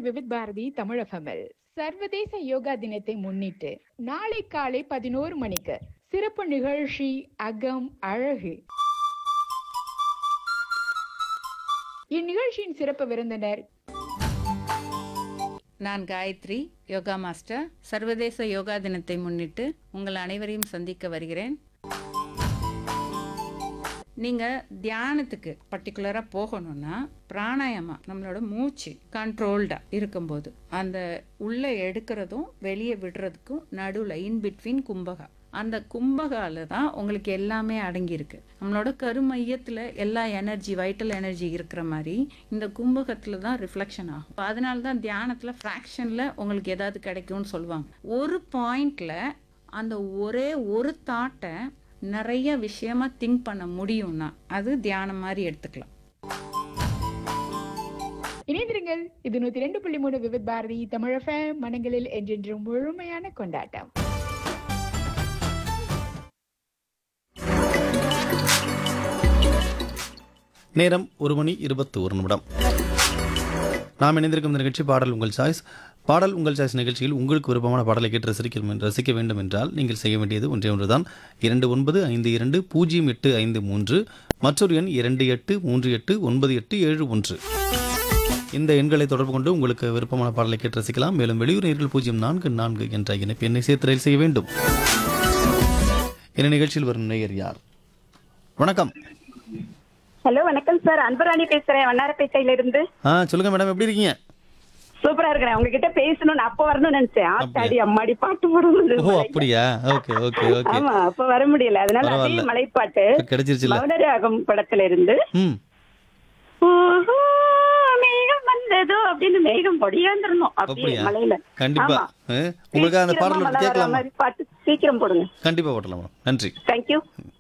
விவித் பாரதி தமிழகமில் சர்வதேச யோகா தினத்தை முன்னிட்டு நாளை காலை பதினோரு மணிக்கு சிறப்பு நிகழ்ச்சி அகம் அழகு இந்நிகழ்ச்சியின் சிறப்பு விருந்தினர் நான் காயத்ரி யோகா மாஸ்டர் சர்வதேச யோகா தினத்தை முன்னிட்டு உங்கள் அனைவரையும் சந்திக்க வருகிறேன் நீங்கள் தியானத்துக்கு பர்டிகுலராக போகணும்னா பிராணாயாமா நம்மளோட மூச்சு கண்ட்ரோல்டாக இருக்கும்போது அந்த உள்ளே எடுக்கிறதும் வெளியே விடுறதுக்கும் நடுவில் இன் பிட்வீன் கும்பகா அந்த கும்பகால தான் உங்களுக்கு எல்லாமே அடங்கியிருக்கு நம்மளோட கருமையத்தில் எல்லா எனர்ஜி வைட்டல் எனர்ஜி இருக்கிற மாதிரி இந்த கும்பகத்தில் தான் ரிஃப்ளெக்ஷன் ஆகும் அப்ப அதனால தான் தியானத்தில் ஃப்ராக்ஷனில் உங்களுக்கு ஏதாவது கிடைக்கும்னு சொல்லுவாங்க ஒரு பாயிண்டில் அந்த ஒரே ஒரு தாட்டை நிறைய விஷயமா திங்க் பண்ண முடியும்னா அது தியானம் மாதிரி எடுத்துக்கலாம் இணைந்திருங்கள் இது நூத்தி ரெண்டு புள்ளி மூணு விவித் பாரதி தமிழகம் மனங்களில் என்றென்றும் முழுமையான கொண்டாட்டம் நேரம் ஒரு மணி இருபத்தி ஒரு நிமிடம் நாம் இணைந்திருக்கும் இந்த நிகழ்ச்சி பாடல் உங்கள் சாய்ஸ் பாடல் உங்கள் சாய்ஸ் நிகழ்ச்சியில் உங்களுக்கு விருப்பமான பாடலை கேட்டு ரசிக்க ரசிக்க வேண்டும் என்றால் நீங்கள் செய்ய வேண்டியது ஒன்றே ஒன்றுதான் இரண்டு ஒன்பது ஐந்து இரண்டு பூஜ்ஜியம் எட்டு ஐந்து மூன்று மற்றொரு எண் இரண்டு எட்டு மூன்று எட்டு ஒன்பது எட்டு ஏழு ஒன்று இந்த எண்களை தொடர்பு கொண்டு உங்களுக்கு விருப்பமான பாடலை கேட்டு ரசிக்கலாம் மேலும் வெளியூர் நேர்கள் பூஜ்ஜியம் நான்கு நான்கு என்ற இணைப்பு எண்ணை சேர்த்து ரயில் செய்ய வேண்டும் இந்த நிகழ்ச்சியில் வரும் நேயர் யார் வணக்கம் ஹலோ வணக்கம் சார் அன்பராணி பேசுறேன் வண்ணாரப்பேட்டையில இருந்து ஆ சொல்லுங்க மேடம் எப்படி இருக்கீங்க சூப்பரா இருக்கிறேன் உங்ககிட்ட பேசணும்னு அப்ப வரணும்னு நினைச்சேன் ஆத்தாடி அம்மாடி பாட்டு போடுவது ஓ அப்படியா ஓகே ஓகே ஓகே ஆமா அப்ப வர முடியல அதனால அதே பரவாயில்ல. மலைப்பாட்டு கிடைச்சிருச்சுல மௌனராகம் படத்துல இருந்து ம் ஓஹோ, மேகம் வந்ததோ அப்படின்னு மேகம் பொடியாந்துடணும் அப்படியே அப்படியா? மலையில கண்டிப்பா ஆமா. ஆ, உங்களுக்கு அந்த சீக்கிரமா பாடல் மழை வர கேட்கலாமா மாதிரி பாட்டு சீக்கிரம் போடுங்க கண்டிப்பா போட்டலாம் மேடம் நன்றி தேங்க்யூ